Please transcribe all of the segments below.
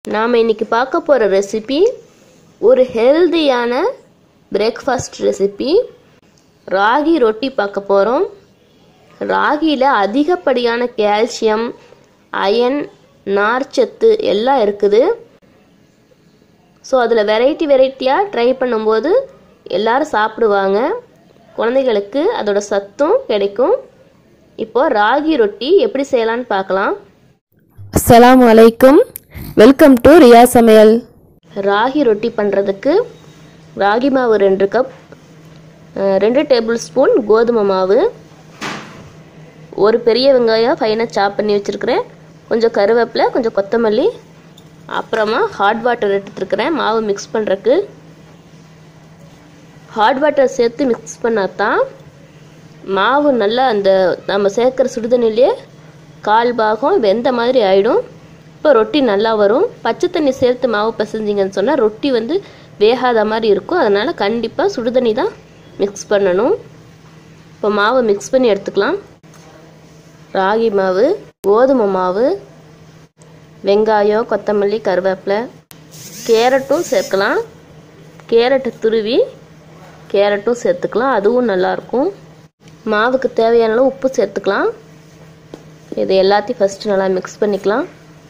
நாம் இன்னைக்கு பார்க்க போகிற ரெசிபி ஒரு ஹெல்தியான பிரேக்ஃபாஸ்ட் ரெசிபி ராகி ரொட்டி பார்க்க போகிறோம் ராகியில் அதிகப்படியான கால்சியம் அயன் நார்ச்சத்து எல்லாம் இருக்குது ஸோ அதில் வெரைட்டி வெரைட்டியாக ட்ரை பண்ணும்போது எல்லாரும் சாப்பிடுவாங்க குழந்தைகளுக்கு அதோட சத்தும் கிடைக்கும் இப்போ ராகி ரொட்டி எப்படி செய்யலான்னு பார்க்கலாம் அஸ்ஸலாமு அலைக்கும் வெல்கம் டு ரியா சமையல் ராகி ரொட்டி பண்ணுறதுக்கு ராகி மாவு ரெண்டு கப் அஹ், ரெண்டு டேபிள் ஸ்பூன் கோதுமை மாவு ஒரு பெரிய வெங்காயம் ஃபைனாக சாப் பண்ணி வச்சுருக்கிறேன் கொஞ்சம் கருவேப்பிலை கொஞ்சம் கொத்தமல்லி அப்புறமா ஹாட் வாட்டர் எடுத்துருக்கிறேன் மாவு மிக்ஸ் பண்ணுறக்கு ஹாட் வாட்டர் சேர்த்து மிக்ஸ் பண்ணால் தான் மாவு நல்லா அந்த நம்ம சேர்க்குற சுடுதண்ணிலே கால் பாகம் வெந்த மாதிரி ஆயிடும் இப்போ ரொட்டி நல்லா வரும் பச்சை தண்ணி சேர்த்து மாவு பிசைஞ்சிங்கன்னு சொன்னால் ரொட்டி வந்து வேகாத மாதிரி இருக்கும் அதனால் கண்டிப்பாக சுடுதண்ணி தான் மிக்ஸ் பண்ணணும் இப்போ மாவை மிக்ஸ் பண்ணி எடுத்துக்கலாம் ராகி மாவு கோதுமை மாவு வெங்காயம் கொத்தமல்லி கருவேப்பிலை கேரட்டும் சேர்க்கலாம் கேரட்டை துருவி கேரட்டும் சேர்த்துக்கலாம் அதுவும் நல்லாயிருக்கும் மாவுக்கு தேவையான அளவு உப்பு சேர்த்துக்கலாம் இது எல்லாத்தையும் ஃபஸ்ட்டு நல்லா மிக்ஸ் பண்ணிக்கலாம்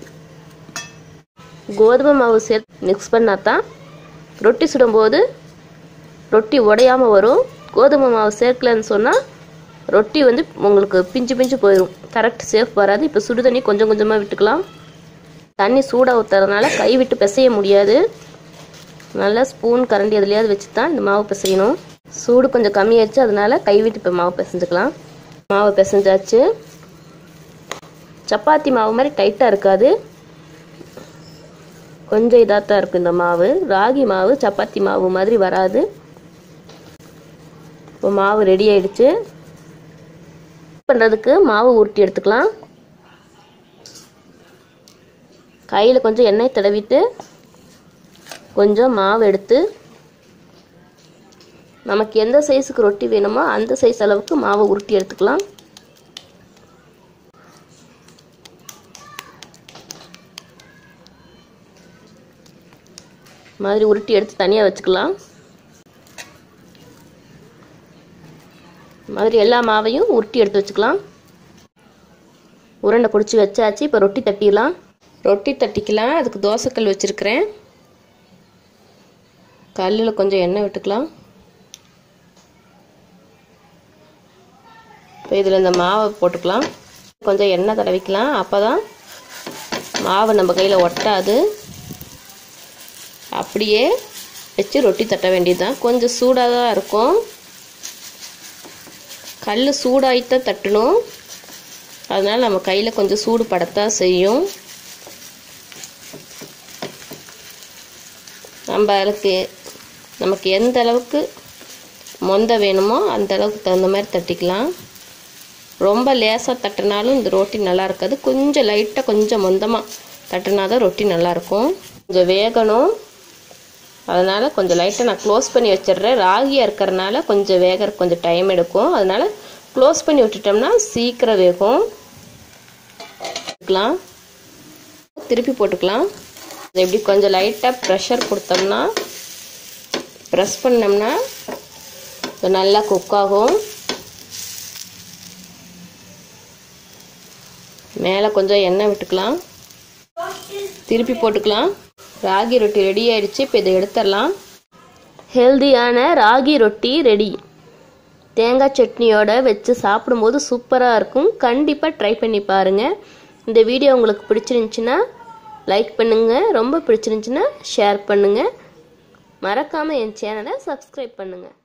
கோதுமை மாவு சேர்த்து மிக்ஸ் பண்ணால் தான் ரொட்டி சுடும்போது ரொட்டி உடையாமல் வரும் கோதுமை மாவு சேர்க்கலன்னு சொன்னால் ரொட்டி வந்து உங்களுக்கு பிஞ்சு பிஞ்சு போயிடும் கரெக்ட் சேஃப் வராது இப்போ சுடு தண்ணி கொஞ்சம் கொஞ்சமாக விட்டுக்கலாம் தண்ணி சூடாக ஊற்றுறதுனால கை விட்டு பிசைய முடியாது நல்லா ஸ்பூன் கரண்டி எதுலையாவது வச்சு தான் இந்த மாவு பிசையணும் சூடு கொஞ்சம் கம்மியாச்சு அதனால கை விட்டு இப்போ மாவு பிசைஞ்சுக்கலாம் மாவு பிசைஞ்சாச்சு சப்பாத்தி மாவு மாதிரி டைட்டாக இருக்காது கொஞ்சம் இதாக தான் இருக்கும் இந்த மாவு ராகி மாவு சப்பாத்தி மாவு மாதிரி வராது இப்போ மாவு ரெடி ஆயிடுச்சு பண்ணுறதுக்கு மாவு உருட்டி எடுத்துக்கலாம் கையில் கொஞ்சம் எண்ணெய் தடவிட்டு கொஞ்சம் மாவு எடுத்து நமக்கு எந்த சைஸுக்கு ரொட்டி வேணுமோ அந்த சைஸ் அளவுக்கு மாவை உருட்டி எடுத்துக்கலாம் மாதிரி உருட்டி எடுத்து தனியாக வச்சுக்கலாம் மாதிரி எல்லா மாவையும் உருட்டி எடுத்து வச்சுக்கலாம் உருண்டை பிடிச்சி வச்சாச்சு இப்போ ரொட்டி தட்டிடலாம் ரொட்டி தட்டிக்கலாம் அதுக்கு தோசைக்கல் வச்சுருக்கிறேன் கல்லில் கொஞ்சம் எண்ணெய் விட்டுக்கலாம் இப்போ இதில் இந்த மாவை போட்டுக்கலாம் கொஞ்சம் எண்ணெய் தடவிக்கலாம் அப்போ தான் மாவு நம்ம கையில் ஒட்டாது அப்படியே வச்சு ரொட்டி தட்ட வேண்டியதுதான் கொஞ்சம் சூடாக தான் இருக்கும் கல் சூடாகித்தான் தட்டணும் அதனால் நம்ம கையில் கொஞ்சம் சூடு படத்தான் செய்யும் நம்ம அதுக்கு நமக்கு எந்த அளவுக்கு மொந்த வேணுமோ அந்த அளவுக்கு தகுந்த மாதிரி தட்டிக்கலாம் ரொம்ப லேசாக தட்டினாலும் இந்த ரொட்டி நல்லா இருக்காது கொஞ்சம் லைட்டாக கொஞ்சம் மொந்தமாக தட்டினா தான் ரொட்டி நல்லாயிருக்கும் கொஞ்சம் வேகணும் அதனால் கொஞ்சம் லைட்டாக நான் க்ளோஸ் பண்ணி வச்சிடுறேன் ராகியாக இருக்கிறனால கொஞ்சம் வேக கொஞ்சம் டைம் எடுக்கும் அதனால் க்ளோஸ் பண்ணி விட்டுட்டோம்னா சீக்கிரம் வேகும் போட்டுக்கலாம் திருப்பி போட்டுக்கலாம் இப்படி கொஞ்சம் லைட்டாக ப்ரெஷர் கொடுத்தோம்னா ப்ரெஸ் பண்ணோம்னா நல்லா குக் ஆகும் மேலே கொஞ்சம் எண்ணெய் விட்டுக்கலாம் திருப்பி போட்டுக்கலாம் ராகி ரொட்டி ரெடி ஆயிடுச்சு இப்போ இதை எடுத்துடலாம் ஹெல்தியான ராகி ரொட்டி ரெடி தேங்காய் சட்னியோட வச்சு சாப்பிடும்போது சூப்பராக இருக்கும் கண்டிப்பாக ட்ரை பண்ணி பாருங்கள் இந்த வீடியோ உங்களுக்கு பிடிச்சிருந்துச்சின்னா லைக் பண்ணுங்கள் ரொம்ப பிடிச்சிருந்துச்சின்னா ஷேர் பண்ணுங்கள் மறக்காமல் என் சேனலை சப்ஸ்கிரைப் பண்ணுங்கள்